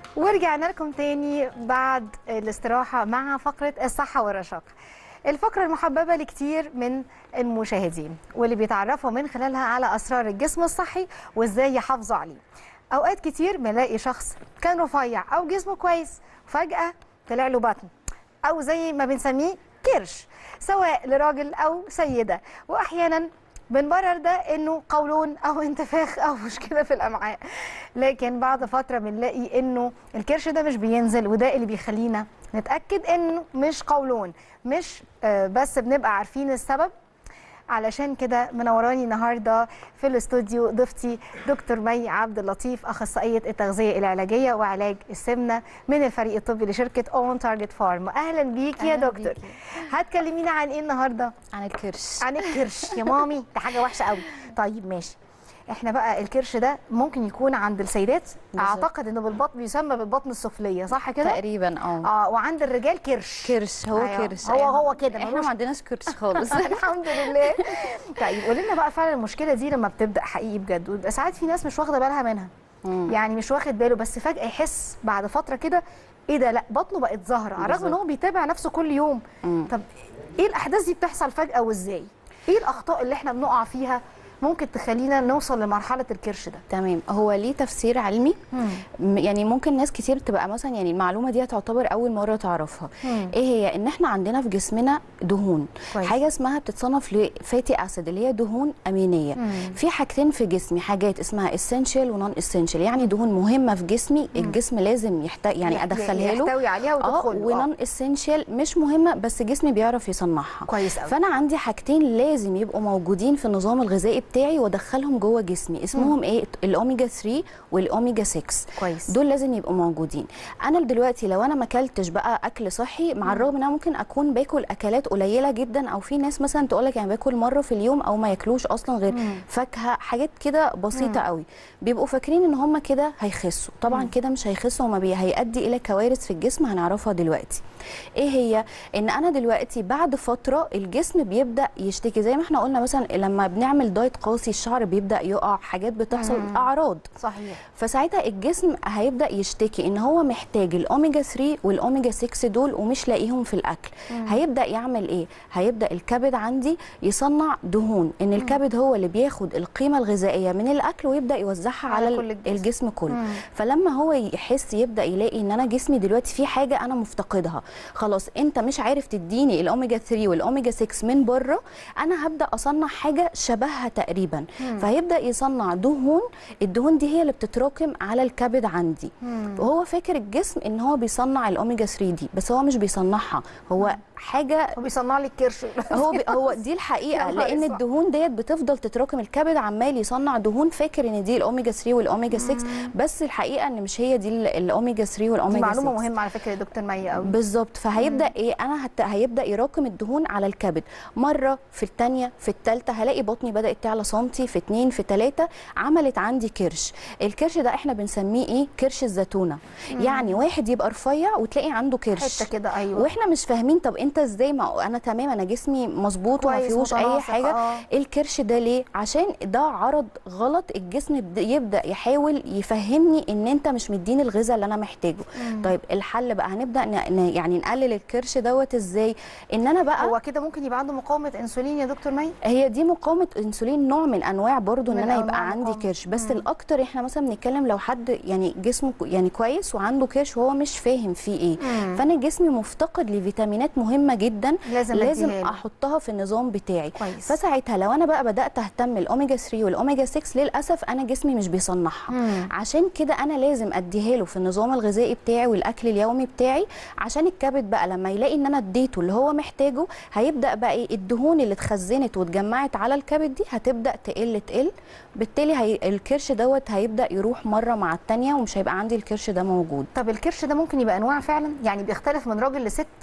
ورجعنا لكم تاني بعد الاستراحة مع فقرة الصحة والرشاقة الفقرة المحببة لكتير من المشاهدين واللي بيتعرفوا من خلالها على أسرار الجسم الصحي وإزاي يحافظوا عليه أوقات كتير بنلاقي شخص كان رفيع أو جسمه كويس وفجأة طلع له بطن أو زي ما بنسميه كرش سواء لراجل أو سيدة وأحيانا بنبرر ده انه قولون او انتفاخ او مشكله في الامعاء لكن بعد فتره بنلاقي انه الكرش ده مش بينزل وده اللي بيخلينا نتاكد انه مش قولون مش آه، بس بنبقى عارفين السبب علشان كده منوراني النهارده في الاستوديو ضيفتي دكتور مي عبد اللطيف اخصائيه التغذيه العلاجيه وعلاج السمنه من الفريق الطبي لشركه اون تارجت فارم اهلا بيكي يا أهلاً دكتور بيكي. هتكلمينا عن ايه النهارده عن الكرش عن الكرش يا مامي ده حاجه وحشه قوي طيب ماشي احنا بقى الكرش ده ممكن يكون عند السيدات بالظبط. اعتقد انه بالبطن بيسمى بالبطن السفليه صح كده تقريبا اه اه وعند الرجال كرش كرش هو أيوة. كرش هو- أيوة. هو كده، احنا ملوش- ما عندناش كرش خالص الحمد لله طيب قولي لنا بقى فعلا المشكله دي لما بتبدا حقيقي بجد ويبقى ساعات في ناس مش واخده بالها منها مم. يعني مش واخد باله بس فجاه يحس بعد فتره كده ايه ده لا بطنه بقت ظاهره على الرغم ان هو بيتابع نفسه كل يوم مم. طب ايه الاحداث دي بتحصل فجاه وازاي ايه الاخطاء اللي احنا بنقع فيها ممكن تخلينا نوصل لمرحله الكرش ده تمام هو ليه تفسير علمي م- يعني ممكن ناس كتير تبقى مثلا يعني المعلومه دي تعتبر اول مره تعرفها مم. ايه هي ان احنا عندنا في جسمنا دهون كويس. حاجه اسمها بتتصنف لفاتي اسيد اللي هي دهون امينيه مم. في حاجتين في جسمي حاجات اسمها اسينشال ونون اسينشال يعني دهون مهمه في جسمي الجسم لازم يحتاج يعني يح- ادخلها له يحتوي عليها اه وتدخل له. ونون اسينشال مش مهمه بس جسمي بيعرف يصنعها كويس قوي فانا عندي حاجتين لازم يبقوا موجودين في النظام الغذائي بتاعي وادخلهم جوه جسمي اسمهم ايه الاوميجا 3 والاوميجا 6 كويس دول لازم يبقوا موجودين انا دلوقتي لو انا ما اكلتش بقى اكل صحي مع الرغم ان انا ممكن اكون باكل اكلات قليله جدا او في ناس مثلا تقول لك يعني باكل مره في اليوم او ما ياكلوش اصلا غير مم. فاكهه حاجات كده بسيطه قوي بيبقوا فاكرين ان هم كده هيخسوا طبعا كده مش هيخسوا وما بي هيؤدي الى كوارث في الجسم هنعرفها دلوقتي ايه هي ان انا دلوقتي بعد فتره الجسم بيبدا يشتكي زي ما احنا قلنا مثلا لما بنعمل دايت قاسي الشعر بيبدا يقع حاجات بتحصل مم. اعراض صحيح فساعتها الجسم هيبدا يشتكي ان هو محتاج الاوميجا 3 والاوميجا 6 دول ومش لاقيهم في الاكل هيبدا يعمل ايه هيبدا الكبد عندي يصنع دهون ان الكبد هو اللي بياخد القيمه الغذائيه من الاكل ويبدا يوزعها على على, كل ال- الجسم. الجسم كله مم. فلما هو يحس يبدا يلاقي ان انا جسمي دلوقتي في حاجه انا مفتقدها خلاص انت مش عارف تديني الاوميجا 3 والاوميجا 6 من بره انا هبدا اصنع حاجه شبهها تقريبا فهيبدا يصنع دهون الدهون دي هي اللي بتتراكم على الكبد عندي مم. وهو فاكر الجسم ان هو بيصنع الاوميجا 3 دي بس هو مش بيصنعها هو حاجه هو بيصنع لي الكرش هو بي هو دي الحقيقه يا نهار لان أسود. الدهون ديت بتفضل تتراكم الكبد عمال يصنع دهون فاكر ان دي الاوميجا 3 والاوميجا 6 بس الحقيقه ان مش هي دي ال- الاوميجا 3 دي والاوميجا 6 معلومه مهمه على فكره يا دكتور مي قوي بالظبط فهيبدا ايه انا هت... هيبدا يراكم الدهون على الكبد مره في الثانيه في الثالثه هلاقي بطني بدات تعلى سنتي في اثنين في ثلاثه عملت عندي كرش الكرش ده احنا بنسميه ايه كرش الزيتونه يعني واحد يبقى رفيع وتلاقي عنده كرش حته كده ايوه واحنا مش فاهمين طب انت ازاي ما انا تمام انا جسمي مظبوط وما كويس، فيهوش اي متناسق، حاجه آه. الكرش ده ليه عشان ده عرض غلط الجسم بد- يبدا يحاول يفهمني ان انت مش مديني الغذاء اللي انا محتاجه طيب الحل بقى هنبدا ن... ن- يعني نقلل الكرش دوت ازاي ان انا بقى هو كده ممكن يبقى عنده مقاومه انسولين يا دكتور مي هي دي مقاومه انسولين نوع من انواع برضو ان من انا أنواع يبقى عندي مقاومة. كرش بس الاكتر احنا مثلا بنتكلم لو حد يعني جسمه كو- يعني كويس وعنده كرش وهو مش فاهم فيه ايه مم. فانا جسمي مفتقد لفيتامينات مهمه جدا لازم لازم أديها له. احطها في النظام بتاعي كويس. فساعتها لو انا بقى بدات اهتم الاوميجا 3 والاوميجا 6 للاسف انا جسمي مش بيصنعها مم. عشان كده انا لازم اديها له في النظام الغذائي بتاعي والاكل اليومي بتاعي عشان الكبد بقى لما يلاقي ان انا اديته اللي هو محتاجه هيبدا بقى ايه الدهون اللي اتخزنت واتجمعت على الكبد دي هتبدا تقل تقل بالتالي هي الكرش دوت هيبدا يروح مره مع التانيه ومش هيبقى عندي الكرش ده موجود طب الكرش ده ممكن يبقى انواع فعلا يعني بيختلف من راجل لست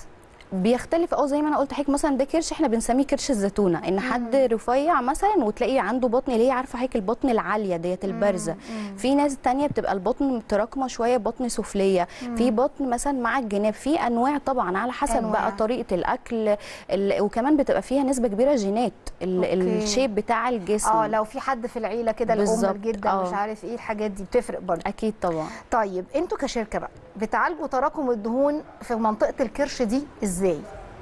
بيختلف اه زي ما انا قلت حضرتك مثلا ده كرش احنا بنسميه كرش الزيتونه ان حد رفيع مثلا وتلاقيه عنده بطن اللي هي عارفه حضرتك البطن العاليه ديت البارزه في ناس تانية بتبقى البطن متراكمه شويه بطن سفليه في بطن مثلا مع الجناب في انواع طبعا على حسب أنواع. بقى طريقه الاكل ال... وكمان بتبقى فيها نسبه كبيره جينات ال... أوكي. الشيب بتاع الجسم اه لو في حد في العيله كده الام بالظبط، الجده آه. مش عارف ايه الحاجات دي بتفرق برضه اكيد طبعا طيب انتوا كشركه بقى بتعالجوا تراكم الدهون في منطقه الكرش دي ازاي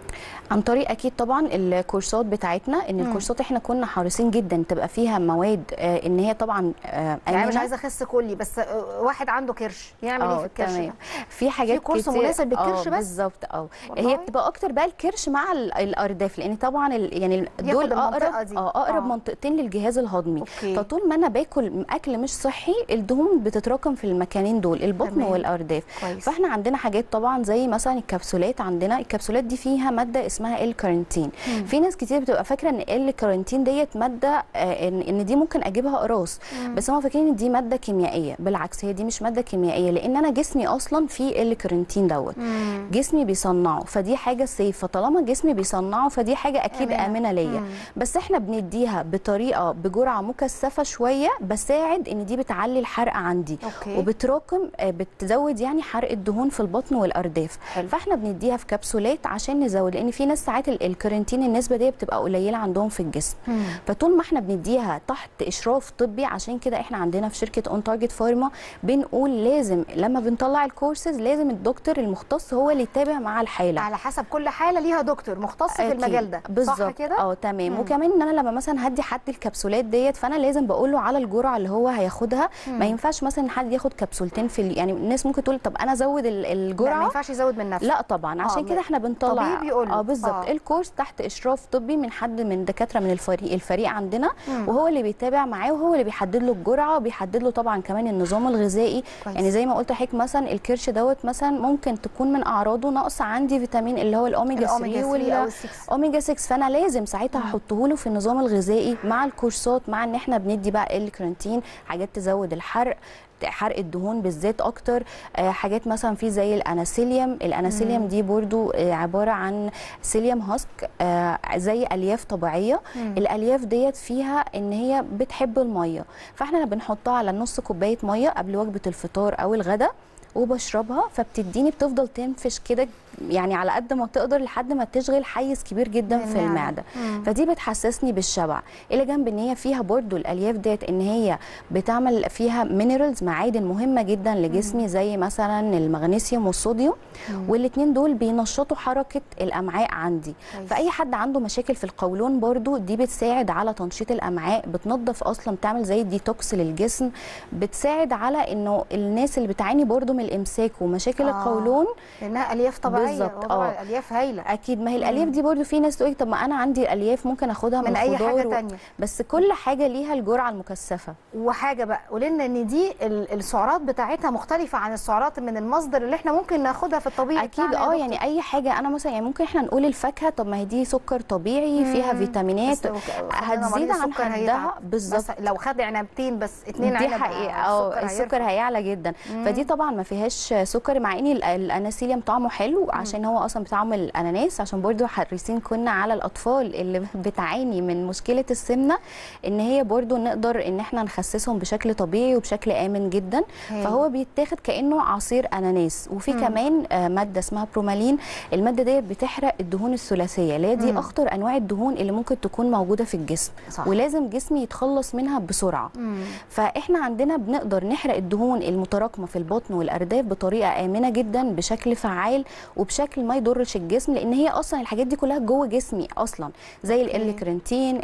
عن طريق اكيد طبعا الكورسات بتاعتنا ان الكورسات احنا كنا حريصين جدا تبقى فيها مواد آه، ان هي طبعا آه، يعني مش آمنة. عايزه اخس كلي بس آه، واحد عنده كرش يعمل ايه في اه الكرش تمام ده؟ في حاجات كورس كتير مناسب للكرش آه، بس؟ بالظبط اه والله؟ هي بتبقى اكتر بقى الكرش مع ال- الارداف لان طبعا ال- يعني دول المنطقة اقرب دي. اه اقرب آه. منطقتين للجهاز الهضمي أوكي. فطول ما انا باكل اكل مش صحي الدهون بتتراكم في المكانين دول البطن تمام. والارداف كويس. فاحنا عندنا حاجات طبعا زي مثلا الكبسولات عندنا الكبسولات دي فيها ماده اسمها الكارنتين في ناس كتير بتبقى فاكره ان الكارنتين ديت ماده آه، ان ان دي ممكن اجيبها قراص بس هم فاكرين ان دي ماده كيميائيه بالعكس هي دي مش ماده كيميائيه لان انا جسمي اصلا فيه الكارنتين دوت جسمي بيصنعه فدي حاجه سيف فطالما جسمي بيصنعه فدي حاجه اكيد آمنة. امنه ليا بس احنا بنديها بطريقه بجرعه مكثفه شويه بساعد ان دي بتعلي الحرق عندي أوكي. وبتراكم آه، بتزود يعني حرق الدهون في البطن والارداف حلو. فاحنا بنديها في كبسولات عشان نزود لان في ناس ساعات ال- الكارنتين النسبه دي بتبقى قليله عندهم في الجسم فطول ما احنا بنديها تحت اشراف طبي عشان كده احنا عندنا في شركه اون تارجت فارما بنقول لازم لما بنطلع الكورسز لازم الدكتور المختص هو اللي يتابع مع الحاله على حسب كل حاله ليها دكتور مختص في أكيد. المجال ده صح بالظبط كده اه تمام وكمان ان انا لما مثلا هدي حد الكبسولات ديت فانا لازم بقول له على الجرعه اللي هو هياخدها ما ينفعش مثلا حد ياخد كبسولتين في ال... يعني الناس ممكن تقول طب انا ازود ال- لا، ما الجرعه ينفعش يزود من نفسه لا طبعا عشان ما- كده احنا بنطلع طبيب يقول له. اه بالظبط آه. آه. الكورس تحت اشراف طبي من حد من دكاتره من الفريق الفريق عندنا وهو اللي بيتابع معاه وهو اللي بيحدد له الجرعه وبيحدد له طبعا كمان النظام الغذائي كويس. يعني زي ما قلت لحضرتك مثلا الكرش دوت مثلا ممكن تكون من اعراضه نقص عندي فيتامين اللي هو الاوميجا الأوميجا 3 3 أو وال السكس. اوميجا 6 فانا لازم ساعتها احطه له في النظام الغذائي مع الكورسات مع ان احنا بندي بقى الكرانتين حاجات تزود الحرق حرق الدهون بالذات اكتر آه، حاجات مثلا في زي الاناسيليوم الاناسيليوم دي برضو آه، عباره عن سيليوم هاسك آه، زي الياف طبيعيه الالياف ديت فيها ان هي بتحب الميه فاحنا بنحطها على نص كوبايه ميه قبل وجبه الفطار او الغداء وبشربها فبتديني بتفضل تنفش كده يعني على قد ما تقدر لحد ما تشغل حيز كبير جدا في المعدة. المعده فدي بتحسسني بالشبع الى جنب ان هي فيها برضو الالياف ديت ان هي بتعمل فيها مينرالز معادن مهمه جدا لجسمي زي مثلا المغنيسيوم والصوديوم والاثنين دول بينشطوا حركه الامعاء عندي كويس. فاي حد عنده مشاكل في القولون برضو دي بتساعد على تنشيط الامعاء بتنظف اصلا بتعمل زي ديتوكس للجسم بتساعد على انه الناس اللي بتعاني برضو من الامساك ومشاكل آه. آه. القولون لانها الياف طبيعيه بالظبط، وطبعا آه. الالياف هايله اكيد ما هي الالياف دي برضو في ناس تقول طب ما انا عندي الالياف ممكن اخدها من, من أي الخضار حاجة و- تانية. بس كل حاجه ليها الجرعه المكثفه وحاجه بقى قولي لنا ان دي ال- السعرات بتاعتها مختلفه عن السعرات من المصدر اللي احنا ممكن ناخدها في الطبيعي اكيد بتاعنا يا اه دكتور. يعني اي حاجه انا مثلا يعني ممكن احنا نقول الفاكهه طب ما هي دي سكر طبيعي فيها فيتامينات بس لو ك- خلينا هتزيد مريض عن السكر حدها هيتعب. بالظبط بس لو خد عنبتين بس اتنين دي عنب حقيقه السكر اه السكر هيرفع. هيعلى جدا فدي طبعا ما فيهاش سكر مع ان ال- الاناسيليوم طعمه حلو عشان هو اصلا بطعم الاناناس عشان برضو حريصين كنا على الاطفال اللي بتعاني من مشكله السمنه ان هي برضو نقدر ان احنا نخسسهم بشكل طبيعي وبشكل امن جدا هايل. فهو بيتاخد كانه عصير اناناس وفي كمان آه، ماده اسمها برومالين الماده ديت بتحرق الدهون الثلاثيه اللي هي دي اخطر انواع الدهون اللي ممكن تكون موجوده في الجسم صح. ولازم جسمي يتخلص منها بسرعه فاحنا عندنا بنقدر نحرق الدهون المتراكمه في البطن والارداف بطريقه امنه جدا بشكل فعال وبشكل ما يضرش الجسم لان هي اصلا الحاجات دي كلها جوه جسمي اصلا زي الكرنتين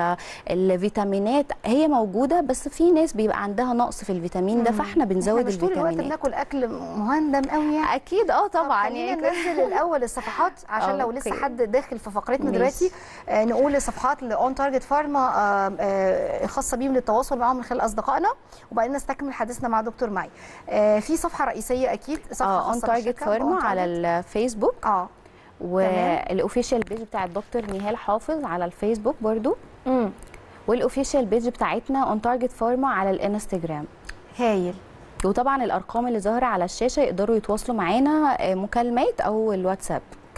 الفيتامينات هي موجوده بس في ناس بيبقى عندها نقص في الفيتامين ده فاحنا بنزود احنا مش طول الوقت الفيتامينات بناكل اكل مهندم قوي يعني اكيد اه طب طبعا خلينا يعني ننزل الاول الصفحات عشان آه، لو لسه أوكي. حد داخل في فقرتنا ماشي. دلوقتي آه نقول الصفحات اون تارجت فارما آه آه خاصه بيهم للتواصل معاهم من خلال اصدقائنا وبعدين نستكمل حديثنا مع دكتور معي آه في صفحه رئيسيه اكيد صفحه اه اون خاصه تارجت بالشركة فارما بOn على Target. الفيسبوك اه والاوفيشال بيج بتاع الدكتور نهال حافظ على الفيسبوك برضو امم والاوفيشال بيج بتاعتنا اون تارجت فارما على الانستجرام هايل وطبعا الارقام اللي ظاهره على الشاشه يقدروا يتواصلوا معانا آه، مكالمات او الواتساب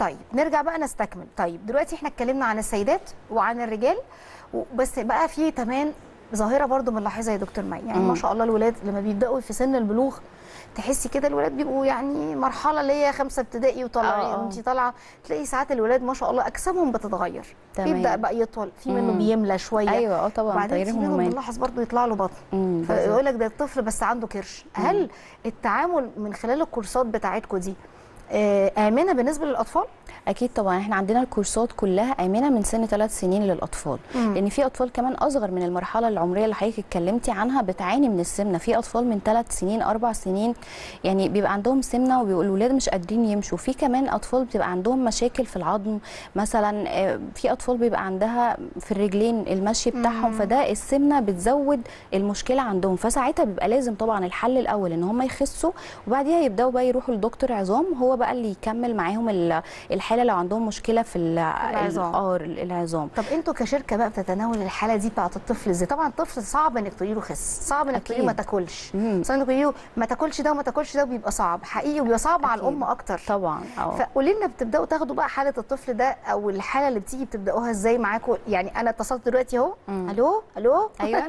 طيب نرجع بقى نستكمل طيب دلوقتي احنا اتكلمنا عن السيدات وعن الرجال و- بس بقى في كمان ظاهره برضو بنلاحظها يا دكتور مي يعني ما مم. شاء الله الولاد لما بيبداوا في سن البلوغ تحسي كده الولاد بيبقوا يعني مرحله اللي هي خمسه ابتدائي وطالعين آه، آه. وانت طالعه تلاقي ساعات الولاد ما شاء الله اجسامهم بتتغير تمام. بيبدا بقى يطول في منه مم. بيملى شويه ايوه اه طبعا وبعدين تغيير في منهم هرمونات بنلاحظ برضو يطلع له بطن مم، بالظبط. فيقول لك ده الطفل بس عنده كرش هل التعامل من خلال الكورسات بتاعتكم دي آه، امنه بالنسبه للاطفال اكيد طبعا احنا عندنا الكورسات كلها امنه من سن ثلاث سنين للاطفال مم. لان في اطفال كمان اصغر من المرحله العمريه اللي حضرتك اتكلمتي عنها بتعاني من السمنه في اطفال من ثلاث سنين اربع سنين يعني بيبقى عندهم سمنه وبيبقوا الولاد مش قادرين يمشوا في كمان اطفال بتبقى عندهم مشاكل في العظم مثلا آه، في اطفال بيبقى عندها في الرجلين المشي بتاعهم مم. فده السمنه بتزود المشكله عندهم فساعتها بيبقى لازم طبعا الحل الاول ان هم يخسوا وبعديها يبداوا بقى يروحوا لدكتور عظام هو بقى اللي يكمل معاهم ال- الحاله لو عندهم مشكله في ال- العظام. اه العظام طب انتوا كشركه بقى بتتناول الحاله دي بتاعت الطفل ازاي طبعا الطفل صعب انك تقولي له خس صعب انك تقولي له ما أكيد. تاكلش مم. صعب انك تقولي له ما تاكلش ده وما تاكلش ده وبيبقى صعب حقيقي وبيبقى صعب على أكيد. الام اكتر طبعا اه فقولي لنا بتبداوا تاخدوا بقى حاله الطفل ده او الحاله اللي بتيجي بتبداوها ازاي معاكم يعني انا اتصلت دلوقتي اهو مم. الو الو ايوه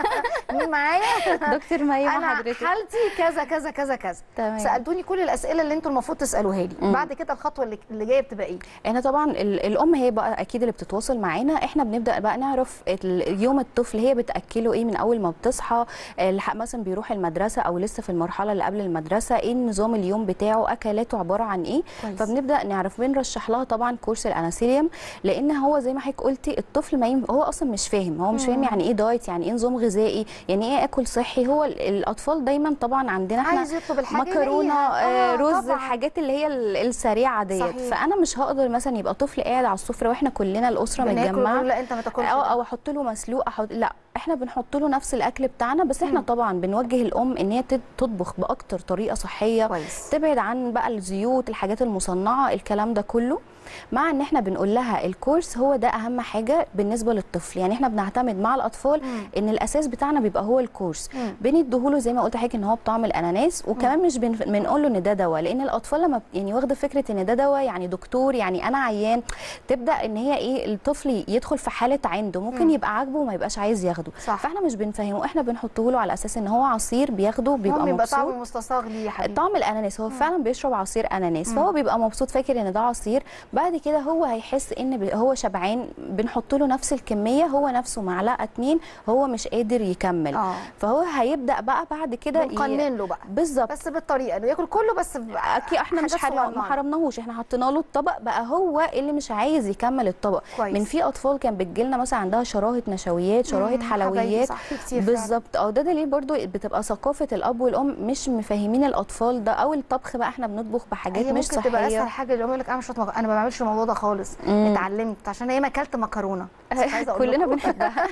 مين معايا دكتور مي مع انا حضرتك حالتي كذا كذا كذا كذا تمام. سالتوني كل الاسئله اللي انتوا المفروض تسالوها لي مم. بعد كده الخطوه اللي, اللي جايه بتبقى ايه احنا طبعا ال- الام هي بقى اكيد اللي بتتواصل معانا احنا بنبدا بقى نعرف ال- يوم الطفل هي بتاكله ايه من اول ما بتصحى الح- مثلا بيروح المدرسه او لسه في المرحله اللي قبل المدرسه ايه نظام اليوم بتاعه اكلاته عباره عن ايه كويس. فبنبدا نعرف بنرشح لها طبعا كورس الاناسيليوم لان هو زي ما حضرتك قلتي الطفل ما يم... هو اصلا مش فاهم هو مش فاهم يعني ايه دايت يعني ايه نظام غذائي يعني ايه اكل صحي هو ال- الاطفال دايما طبعا عندنا احنا عايز يطلب الحاجه مكرونه يلاقيها. آه، رز طبعاً. الحاجات اللي هي ال- السريعه ديت صحيح. فانا مش هقدر مثلا يبقى طفل قاعد على السفره واحنا كلنا الاسره بناكل متجمعه ونقول لا انت ما تاكلش او ده. او احط له مسلوق أحط لا احنا بنحط له نفس الاكل بتاعنا بس احنا طبعا بنوجه الام ان هي تت- تطبخ باكتر طريقه صحيه كويس تبعد عن بقى الزيوت الحاجات المصنعه الكلام ده كله مع ان احنا بنقول لها الكورس هو ده اهم حاجه بالنسبه للطفل يعني احنا بنعتمد مع الاطفال مم. ان الاساس بتاعنا بيبقى هو الكورس مم. بنديهوله زي ما قلت لحضرتك ان هو بطعم الاناناس وكمان مش بن- بنقول له ان ده دواء لان الاطفال لما ب- يعني واخده فكره ان ده دواء يعني دكتور يعني انا عيان تبدا ان هي ايه الطفل يدخل في حاله عنده ممكن مم. يبقى عاجبه وما يبقاش عايز ياخده صح. فاحنا مش بنفهمه احنا بنحطه له على اساس ان هو عصير بياخده بيبقى المهم يبقى مبسوط طعمه مستصاغ ليه يا حبيبي طعم الاناناس هو فعلا بيشرب عصير اناناس مم. فهو بيبقى مبسوط فاكر ان ده عصير بعد كده هو هيحس ان بي- هو شبعان بنحط له نفس الكميه هو نفسه معلقه اتنين هو مش قادر يكمل اه فهو هيبدا بقى بعد كده ي- نقنن له بقى بالظبط بس بالطريقه انه ياكل كله بس ب- اكيد احنا مش حاجات حرم... ما صغننة. حرمناهوش احنا حطينا له الطبق بقى هو اللي مش عايز يكمل الطبق كويس. من في اطفال كان بتجيلنا مثلا عندها شراهه نشويات شراهه مم، حلويات حبايبي، صح في كتير فعلا. بالظبط اه ده دليل برضو بتبقى ثقافه الاب والام مش مفهمين الاطفال ده او الطبخ بقى احنا بنطبخ بحاجات هي مش ممكن تبقى اسهل صحيه حاجه اللي يقول لك انا مش مطبخ. انا ما بعملش الموضوع ده خالص مم. اتعلمت عشان ايام اكلت مكرونه بس مش عايزة أقول كلنا لكم. بنحبها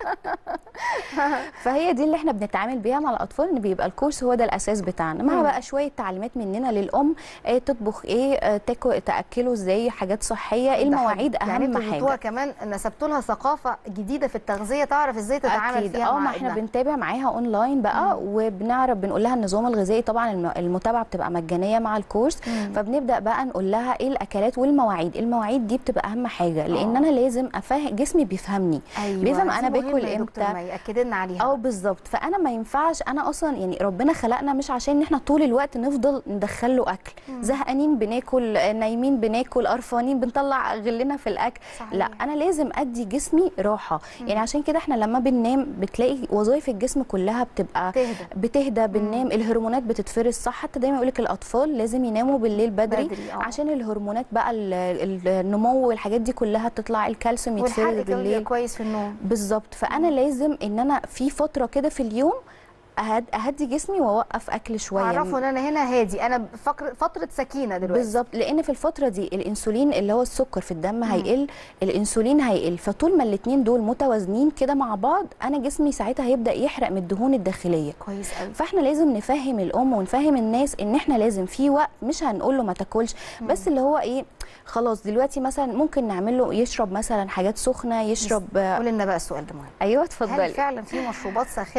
فهي دي اللي احنا بنتعامل بيها مع الاطفال ان بيبقى الكورس هو ده الاساس بتاعنا مع مم. بقى شويه تعليمات مننا للام اه تطبخ ايه اه تاكل تاكله ازاي حاجات صحيه ده المواعيد حلو. يعني اهم انتوا اديتوها حاجه كمان نسبتوا لها ثقافه جديده في التغذيه تعرف ازاي تتعامل اكيد فيها اه مع ما احنا ابنها. بنتابع معاها اونلاين بقى وبنعرف بنقول لها النظام الغذائي طبعا الم- المتابعه بتبقى مجانيه مع الكورس مم. فبنبدا بقى نقول لها ايه الاكلات والمواعيد المواعيد دي بتبقى اهم حاجه لان آه. انا لازم افهم جسمي بيفهمني ايوه بيفهم دي انا مهمة باكل يا دكتور امتى مي اكد لنا عليها اه بالظبط فانا ما ينفعش انا اصلا يعني ربنا خلقنا مش عشان ان احنا طول الوقت نفضل ندخل له اكل زهقانين بناكل نايمين بناكل قرفانين بنطلع غلنا في الاكل صحيح. لا انا لازم ادي جسمي راحه يعني عشان كده احنا لما بننام بتلاقي وظائف الجسم كلها بتبقى تهدى بتهدى بننام الهرمونات بتتفرز صح حتى دايما يقول لك الاطفال لازم يناموا بالليل بدري, بدري، آه. عشان الهرمونات بقى ال- ال- النمو والحاجات دي كلها تطلع الكالسيوم يتفرز والحرق كمان بيبقى بالليل كويس في النوم بالظبط فانا لازم ان انا في فتره كده في اليوم أهد اهدي جسمي واوقف اكل شويه اعرفوا ان انا هنا هادي انا فقر- فتره سكينه دلوقتي بالظبط لان في الفتره دي الانسولين اللي هو السكر في الدم هيقل الانسولين هيقل فطول ما الاثنين دول متوازنين كده مع بعض انا جسمي ساعتها هيبدا يحرق من الدهون الداخليه كويس قوي فاحنا لازم نفهم الام ونفهم الناس ان احنا لازم في وقت مش هنقول له ما تاكلش بس اللي هو ايه خلاص دلوقتي مثلا ممكن نعمل له يشرب مثلا حاجات سخنه يشرب قول لنا بقى السؤال ده مهم ايوه هل اتفضلي فعلا في مشروبات ساخنه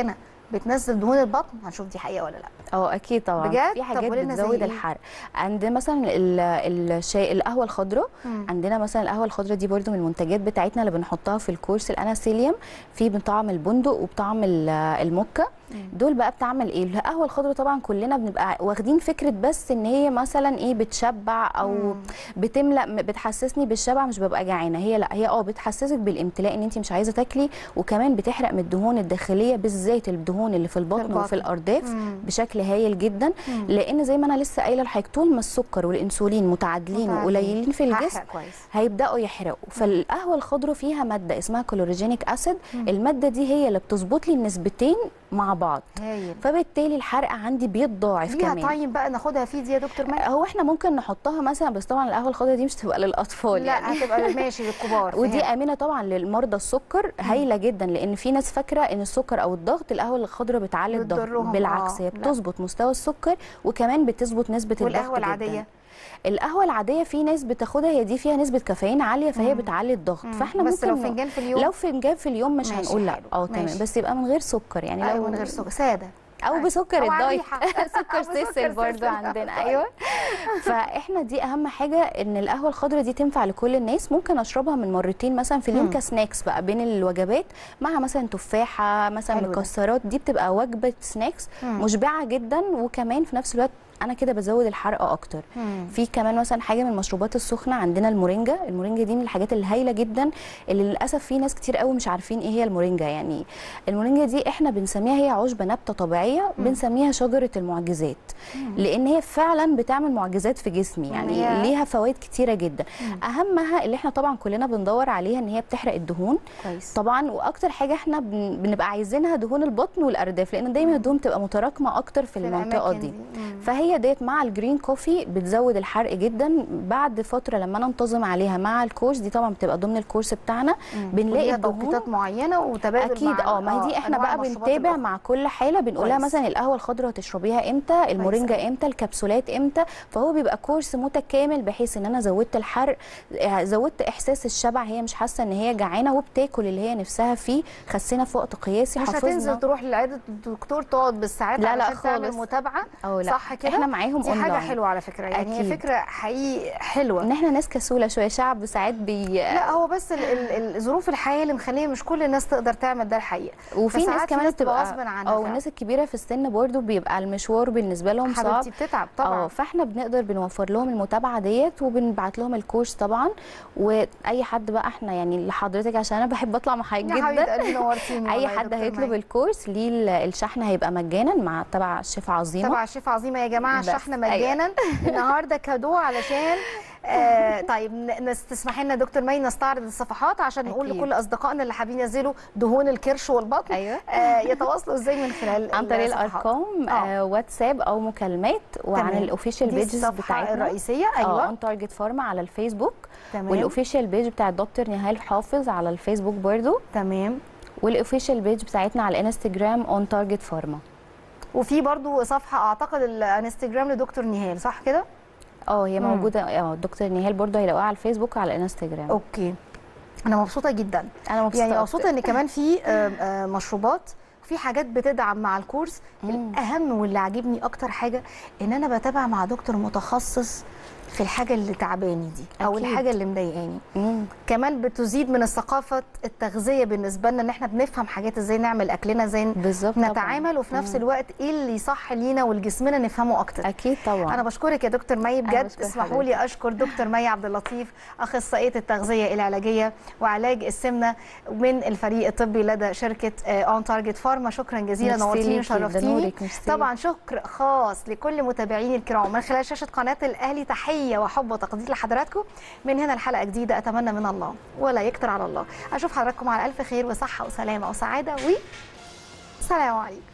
بتنزل دهون البطن هنشوف دي حقيقه ولا لا اه اكيد طبعا بجد؟ في طب حاجات قولي لنا زي بتزود إيه؟ الحرق عندنا مثلا ال- الشاي القهوه الخضراء مم. عندنا مثلا القهوه الخضراء دي برضو من المنتجات بتاعتنا اللي بنحطها في الكورس الاناسيليوم في بطعم البندق وبطعم ال- الموكا دول بقى بتعمل ايه القهوه الخضراء طبعا كلنا بنبقى واخدين فكره بس ان هي مثلا ايه بتشبع او مم. بتملا م- بتحسسني بالشبع مش ببقى جعانه هي لا هي اه بتحسسك بالامتلاء ان انت مش عايزه تاكلي وكمان بتحرق من الدهون الداخليه بالذات الدهون اللي في البطن, البطن. وفي الارداف مم. بشكل هايل جدا مم. لان زي ما انا لسه قايله لحضرتك طول ما السكر والانسولين متعادلين متعادلين. وقليلين في الجسم هحرق كويس هيبداوا يحرقوا فالقهوه الخضراء فيها ماده اسمها كلوروجينيك اسيد الماده دي هي اللي بتظبط لي النسبتين مع بعض هايل فبالتالي الحرق عندي بيتضاعف ليها كمان طيب بقى ناخدها فيه دي يا دكتور ماهر هو احنا ممكن نحطها مثلا بس طبعا القهوه الخضراء دي مش تبقى للاطفال يعني لا هتبقى ماشي للكبار ودي فهمت. امنه طبعا للمرضى السكر هايله جدا لان في ناس فاكره ان السكر او الضغط القهوه الخضراء بتعلي الضغط بتضرهم، بالعكس آه، هي لا. بتظبط مستوى السكر وكمان بتظبط نسبه الضغط والقهوه جداً. العاديه القهوه العاديه في ناس بتاخدها هي دي فيها نسبه كافيين عاليه فهي بتعلي الضغط مم. فاحنا بس ممكن لو فنجان في اليوم لو فنجان في اليوم مش ماشي، هنقول لا حلو. اه تمام ماشي. بس يبقى من غير سكر يعني ايوه لو من غير سكر ساده او أيوة. بسكر أو الدايت عريحة. سكر أو بسكر سيسل برضو سيسل. عندنا ايوه فاحنا دي اهم حاجه ان القهوه الخضراء دي تنفع لكل الناس ممكن اشربها من مرتين مثلا في اليوم مم. كسناكس بقى بين الوجبات مع مثلا تفاحه مثلا حلو ده. مكسرات دي بتبقى وجبه سناكس مم. مشبعه جدا وكمان في نفس الوقت انا كده بزود الحرق اكتر مم. في كمان مثلا حاجه من المشروبات السخنه عندنا المورينجا المورينجا دي من الحاجات الهايله جدا اللي للاسف في ناس كتير قوي مش عارفين ايه هي المورينجا يعني المورينجا دي احنا بنسميها هي عشبه نبته طبيعيه بنسميها شجره المعجزات لان هي فعلا بتعمل معجزات في جسمي يعني ياه. ليها فوائد كتيره جدا اهمها اللي احنا طبعا كلنا بندور عليها ان هي بتحرق الدهون كويس طبعا واكتر حاجه احنا بن- بنبقى عايزينها دهون البطن والارداف لان دايما الدهون بتبقى متراكمه اكتر في, في المنطقه الأماكن دي, دي. مم. فهي ديت مع الجرين كوفي بتزود الحرق جدا بعد فتره لما انا انتظم عليها مع الكورس دي طبعا بتبقى ضمن الكورس بتاعنا بنلاقي وليها الدهون توقيتات معينه وتبادل اكيد مع اه ما هي دي احنا أنواع بقى المشروبات بنتابع الأخرى. مع كل حاله بنقول لها كويس. مثلا القهوه الخضراء تشربيها امتى المورينجا امتى الكبسولات امتى فهو بيبقى كورس متكامل بحيث ان انا زودت الحرق آه، زودت احساس الشبع هي مش حاسه ان هي جعانه وبتاكل اللي هي نفسها فيه خسينا في وقت قياسي مش حافظنا هتنزل تروح لعياده الدكتور تقعد بالساعات لا، لا علشان تعمل خالص. متابعه أو لا. صح كده إحنا معاهم دي حاجه أونلاين. حلوه على فكره يعني هي أكيد. فكره حقيقي حلوه ان احنا ناس كسوله شويه شعب ساعات بي لا هو بس ال- ال- الظروف الحياه اللي مخليه مش كل الناس تقدر تعمل ده الحقيقه وفي ناس فساعات في كمان ناس بتبقى بتبقى غصب عنها اه فعلا. والناس الكبيره في السن برضو بيبقى المشوار بالنسبه لهم صعب حبيبتي بتتعب اه طبعا فاحنا بنقدر بنوفر لهم المتابعه ديت وبنبعت لهم الكورس طبعا واي حد بقى احنا يعني لحضرتك عشان انا بحب اطلع مع حضرتك يا حبيبه جدا قلبي نورتيني اي والله يا حد دكتور هيطلب مي. الكورس ليه ال- الشحن هيبقى مجانا مع تبع الشيف عظيمه تبع الشيف عظيمه يا جماعه بس، الشحن أيوة. مجانا النهارده كادو علشان آه طيب ن- نس- تسمحي لنا دكتور مي نستعرض الصفحات عشان نقول أكيد. لكل اصدقائنا اللي حابين ينزلوا دهون الكرش والبطن أيوة. آه يتواصلوا ازاي من خلال عن طريق الصفحات؟ الارقام آه. آه واتساب او مكالمات وعن تمام. الاوفيشال دي بيجز الصفحه بتاعتنا الرئيسيه اه ايوه اون تارجت فارما على الفيسبوك تمام والاوفيشال بيج بتاع دكتور نهال حافظ على الفيسبوك برضو تمام والاوفيشال بيج بتاعتنا على الانستجرام اون تارجت فارما وفي برضو صفحه اعتقد الانستجرام لدكتور نهال صح كده اه هي مم. موجوده اه دكتور نهال برضو هيلاقوها على الفيسبوك وعلى الانستجرام اوكي انا مبسوطه جدا انا مبسوطه يعني أكتر. مبسوطه ان كمان في آه، آه، مشروبات في حاجات بتدعم مع الكورس مم. الاهم واللي عاجبني اكتر حاجه ان انا بتابع مع دكتور متخصص في الحاجه اللي تعباني دي او أكيد. الحاجه اللي مضايقاني مم. كمان بتزيد من الثقافه التغذيه بالنسبه لنا ان احنا بنفهم حاجات ازاي نعمل اكلنا ازاي بالظبط طبعاً. نتعامل وفي نفس مم. الوقت ايه اللي صح لينا ولجسمنا نفهمه اكتر اكيد طبعا انا بشكرك يا دكتور مي أنا بجد بشكر اسمحوا لي اشكر دكتور مي عبد اللطيف اخصائيه التغذيه العلاجيه وعلاج السمنه من الفريق الطبي لدى شركه اون تارجت فارما شكرا جزيلا ميرسي نورتيني ليكي، ده وشرفتيني نورك، ميرسي. طبعا شكر خاص لكل متابعيني الكرام من خلال شاشه قناه الاهلي تحيه وحب وتقدير لحضراتكم من هنا الحلقه جديده اتمنى من الله ولا يكتر على الله اشوف حضراتكم على الف خير وصحه وسلامه وسعاده و سلام عليكم